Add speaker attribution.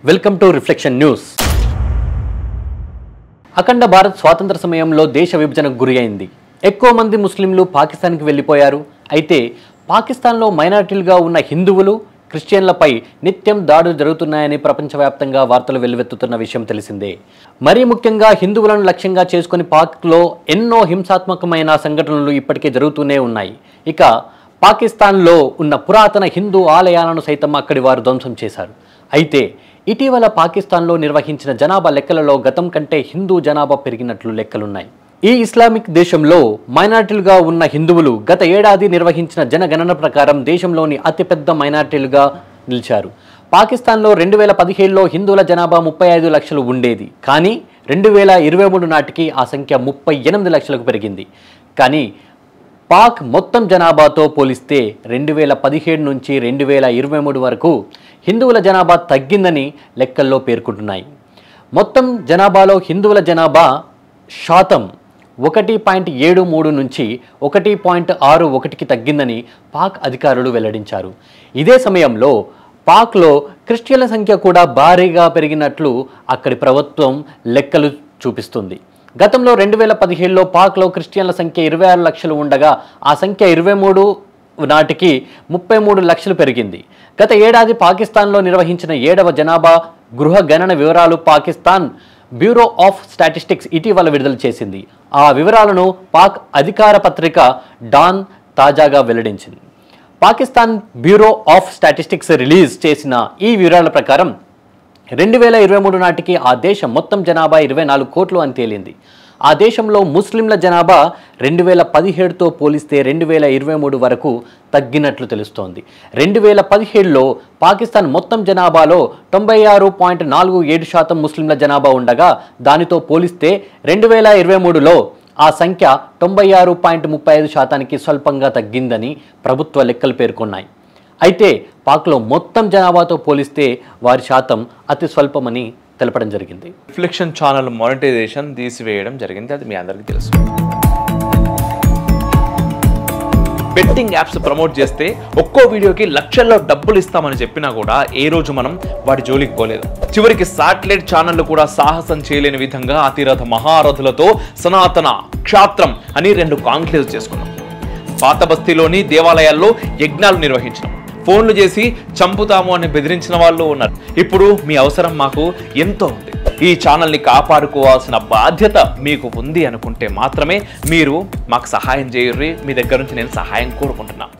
Speaker 1: welcome to reflection news Akhand Bharat స్వాతంత్ర సమయంలో దేశ విభజనకు గురి అయింది ఎక్కువ మంది ముస్లింలు పాకిస్తాన్కి వెళ్ళిపోయారు అయితే పాకిస్తాన్లో మైనారిటీలుగా ఉన్న హిందువులు క్రిస్టియన్లపై నిత్యం దాడులు జరుగుతున్నాయని ప్రపంచవ్యాప్తంగా వార్తలు వెల్లువెత్తుతున్న విషయం తెలిసిందే మరీ ముఖ్యంగా హిందువులను లక్ష్యంగా చేసుకుని పాక్లో ఎన్నో హింసాత్మకమైన సంఘటనలు ఇప్పటికే జరుగుతూనే ఉన్నాయి ఇక పాకిస్తాన్లో ఉన్న పురాతన హిందూ ఆలయాలను సైతం అక్కడి వారు ధ్వంసం చేశారు అయితే ఇటీవల పాకిస్తాన్లో నిర్వహించిన జనాభా లెక్కలలో గతం కంటే హిందూ జనాభా పెరిగినట్లు లెక్కలున్నాయి ఈ ఇస్లామిక్ దేశంలో మైనారిటీలుగా ఉన్న హిందువులు గత ఏడాది నిర్వహించిన జనగణన ప్రకారం దేశంలోని అతిపెద్ద మైనారిటీలుగా నిలిచారు పాకిస్తాన్లో రెండు వేల పదిహేడులో హిందువుల జనాభా ముప్పై ఐదు లక్షలు ఉండేది కానీ రెండు వేల ఇరవై మూడు నాటికి ఆ సంఖ్య ముప్పై ఎనిమిది లక్షలకు పెరిగింది కానీ పాక్ మొత్తం జనాభాతో పోలిస్తే రెండు వేల పదిహేడు నుంచి రెండు వేల ఇరవై మూడు వరకు హిందువుల జనాభా తగ్గిందని లెక్కల్లో పేర్కొంటున్నాయి మొత్తం జనాభాలో హిందువుల జనాభా శాతం ఒకటి పాయింట్ ఏడు మూడు నుంచి ఒకటి పాయింట్ ఆరు ఒకటికి తగ్గిందని పాక్ అధికారులు వెల్లడించారు ఇదే సమయంలో పాక్లో క్రిస్టియన్ల సంఖ్య కూడా భారీగా పెరిగినట్లు అక్కడి ప్రభుత్వం లెక్కలు చూపిస్తుంది గతంలో రెండు వేల పదిహేడులో పాక్లో క్రిస్టియన్ల సంఖ్య ఇరవై ఆరు లక్షలు ఉండగా ఆ సంఖ్య ఇరవై మూడు నాటికి ముప్పై మూడు లక్షలు పెరిగింది గత ఏడాది పాకిస్తాన్లో నిర్వహించిన ఏడవ జనాభా గృహ గణన వివరాలు పాకిస్తాన్ బ్యూరో ఆఫ్ స్టాటిస్టిక్స్ ఇటీవల విడుదల చేసింది ఆ వివరాలను పాక్ అధికార పత్రిక డాన్ తాజాగా వెల్లడించింది Pakistan bureau of statistics release చేసిన ఈ వివరాల ప్రకారం రెండు వేల ఇరవై మూడు నాటికి ఆ దేశం మొత్తం జనాభా ఇరవై నాలుగు కోట్లు అని తేలింది ఆ దేశంలో ముస్లింల జనాభా రెండు వేల పదిహేడుతో పోలిస్తే రెండు వేల ఇరవై మూడు వరకు తగ్గినట్లు తెలుస్తోంది రెండు వేల పదిహేడులో పాకిస్తాన్ మొత్తం జనాభాలో తొంభై ఆరు పాయింట్ నాలుగు ఏడు శాతం ముస్లింల జనాభా ఉండగా దానితో పోలిస్తే రెండు వేల ఇరవై మూడులో ఆ సంఖ్య తొంభై ఆరు పాయింట్ ముప్పై ఐదు శాతానికి స్వల్పంగా తగ్గిందని ప్రభుత్వ లెక్కలు పేర్కొన్నాయి అయితే పాక్లో మొత్తం జనాభాతో పోలిస్తే వారి శాతం అతి స్వల్పమని తెలపడం జరిగింది
Speaker 2: రిఫ్లెక్షన్ ఛానల్ మానిటైజేషన్ తీసివేయడం జరిగింది అది మీ అందరికీ తెలుసు బెట్టింగ్ యాప్స్ ప్రమోట్ చేస్తే ఒక్కో వీడియోకి లక్షల్లో డబ్బులు ఇస్తామని చెప్పినా కూడా ఏ రోజు మనం వాటి జోలికి పోలేదు చివరికి సాటిలైట్ ఛానళ్లు కూడా సాహసం చేయలేని విధంగా అతిరథ మహారథులతో సనాతన క్షాత్రం అని రెండు కాంక్లేవ్స్ చేసుకున్నాం పాత బస్తీలోని దేవాలయాల్లో యజ్ఞాలు నిర్వహించినాం ఫోన్లు చేసి చంపుతాము అని బెదిరించిన వాళ్ళు ఉన్నారు ఇప్పుడు మీ అవసరం మాకు ఎంతో ఉంది ఈ ఛానల్ని కాపాడుకోవాల్సిన బాధ్యత మీకు ఉంది అనుకుంటే మాత్రమే మీరు మాకు సహాయం చేయర్రి మీ దగ్గర నుంచి నేను సహాయం కోరుకుంటున్నాను